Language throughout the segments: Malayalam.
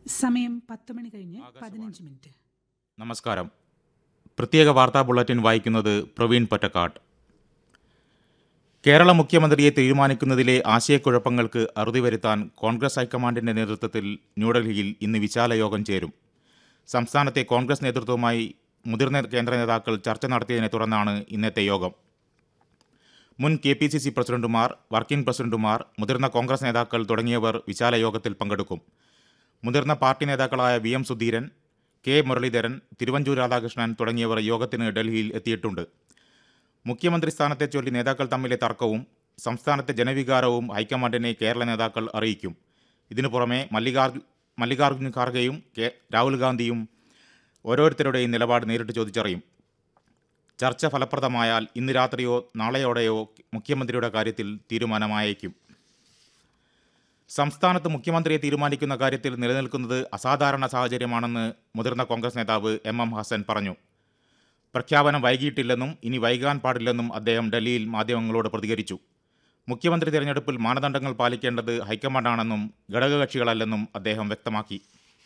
സമയം പത്ത് മണി കഴിഞ്ഞ് പതിനഞ്ച് മിനിറ്റ് നമസ്കാരം പ്രത്യേക വാർത്താ ബുള്ളറ്റിൻ വായിക്കുന്നത് പ്രവീൺ പൊറ്റക്കാട് കേരള മുഖ്യമന്ത്രിയെ തീരുമാനിക്കുന്നതിലെ ആശയക്കുഴപ്പങ്ങൾക്ക് അറുതി വരുത്താൻ കോൺഗ്രസ് ഹൈക്കമാൻഡിന്റെ നേതൃത്വത്തിൽ ന്യൂഡൽഹിയിൽ ഇന്ന് വിശാല യോഗം ചേരും സംസ്ഥാനത്തെ കോൺഗ്രസ് നേതൃത്വവുമായി മുതിർന്ന കേന്ദ്ര നേതാക്കൾ ചർച്ച നടത്തിയതിനെ തുടർന്നാണ് ഇന്നത്തെ യോഗം മുൻ കെ പി സി സി പ്രസിഡന്റുമാർ വർക്കിംഗ് പ്രസിഡന്റുമാർ മുതിർന്ന കോൺഗ്രസ് നേതാക്കൾ തുടങ്ങിയവർ വിശാല യോഗത്തിൽ പങ്കെടുക്കും മുതിർന്ന പാർട്ടി നേതാക്കളായ V M Sudheeran K Muraleedharan Thiruvanchoor Radhakrishnan തുടങ്ങിയവർ യോഗത്തിന് ഡൽഹിയിൽ എത്തിയിട്ടുണ്ട് മുഖ്യമന്ത്രി സ്ഥാനത്തെ ചൊല്ലി നേതാക്കൾ തമ്മിലെ തർക്കവും സംസ്ഥാനത്തെ ജനവികാരവും ഹൈക്കമാൻഡിനെ കേരള നേതാക്കൾ അറിയിക്കും ഇതിനു പുറമെ മല്ലികാർജു മല്ലികാർജുൻ ഖാർഗെയും കെ രാഹുൽ ഗാന്ധിയും ഓരോരുത്തരുടെയും നിലപാട് നേരിട്ട് ചോദിച്ചറിയും ചർച്ച ഫലപ്രദമായാൽ ഇന്ന് രാത്രിയോ നാളെയോടെയോ മുഖ്യമന്ത്രിയുടെ കാര്യത്തിൽ തീരുമാനമായേക്കും സംസ്ഥാനത്ത് മുഖ്യമന്ത്രിയെ തീരുമാനിക്കുന്ന കാര്യത്തിൽ നിലനിൽക്കുന്നത് അസാധാരണ സാഹചര്യമാണെന്ന് മുതിർന്ന കോൺഗ്രസ് നേതാവ് എം എം ഹസൻ പറഞ്ഞു പ്രഖ്യാപനം വൈകിയിട്ടില്ലെന്നും ഇനി വൈകാൻ പാടില്ലെന്നും അദ്ദേഹം ഡൽഹിയിൽ മാധ്യമങ്ങളോട് പ്രതികരിച്ചു മുഖ്യമന്ത്രി തിരഞ്ഞെടുപ്പിൽ മാനദണ്ഡങ്ങൾ പാലിക്കേണ്ടത് ഹൈക്കമാൻഡാണെന്നും ഘടകകക്ഷികളല്ലെന്നും അദ്ദേഹം വ്യക്തമാക്കി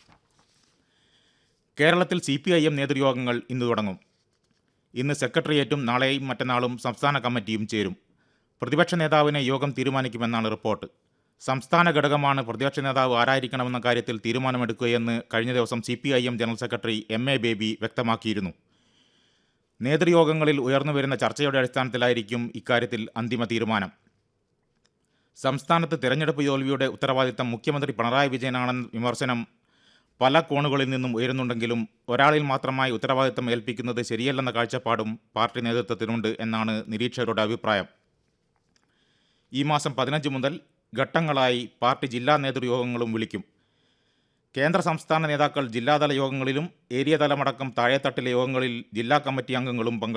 കേരളത്തിൽ സി പി ഐ എം നേതൃയോഗങ്ങൾ ഇന്ന് തുടങ്ങും ഇന്ന് സെക്രട്ടേറിയറ്റും നാളെയും മറ്റന്നാളും സംസ്ഥാന കമ്മിറ്റിയും ചേരും പ്രതിപക്ഷ നേതാവിനെ യോഗം തീരുമാനിക്കുമെന്നാണ് റിപ്പോർട്ട് സംസ്ഥാന ഘടകമാണ് പ്രതിപക്ഷ നേതാവ് ആരായിരിക്കണമെന്ന കാര്യത്തിൽ തീരുമാനമെടുക്കുകയെന്ന് കഴിഞ്ഞ ദിവസം C P I M general secretary M A Baby വ്യക്തമാക്കിയിരുന്നു നേതൃയോഗങ്ങളിൽ ഉയർന്നുവരുന്ന ചർച്ചയുടെ അടിസ്ഥാനത്തിലായിരിക്കും ഇക്കാര്യത്തിൽ അന്തിമ തീരുമാനം സംസ്ഥാനത്ത് തെരഞ്ഞെടുപ്പ് തോൽവിയുടെ ഉത്തരവാദിത്തം മുഖ്യമന്ത്രി പിണറായി വിജയനാണെന്ന വിമർശനം പല കോണുകളിൽ നിന്നും ഉയരുന്നുണ്ടെങ്കിലും ഒരാളിൽ മാത്രമായി ഉത്തരവാദിത്തം ഏൽപ്പിക്കുന്നത് ശരിയല്ലെന്ന കാഴ്ചപ്പാടും പാർട്ടി നേതൃത്വത്തിനുണ്ട് എന്നാണ് നിരീക്ഷകരുടെ അഭിപ്രായം ഈ മാസം പതിനഞ്ച് മുതൽ ഘട്ടങ്ങളായി പാർട്ടി ജില്ലാ നേതൃയോഗങ്ങളും വിളിക്കും കേന്ദ്ര സംസ്ഥാന നേതാക്കൾ ജില്ലാതല യോഗങ്ങളിലും ഏരിയ തലമടക്കം താഴെത്തട്ടിലെ യോഗങ്ങളിൽ ജില്ലാ കമ്മിറ്റി അംഗങ്ങളും പങ്കെടുക്കും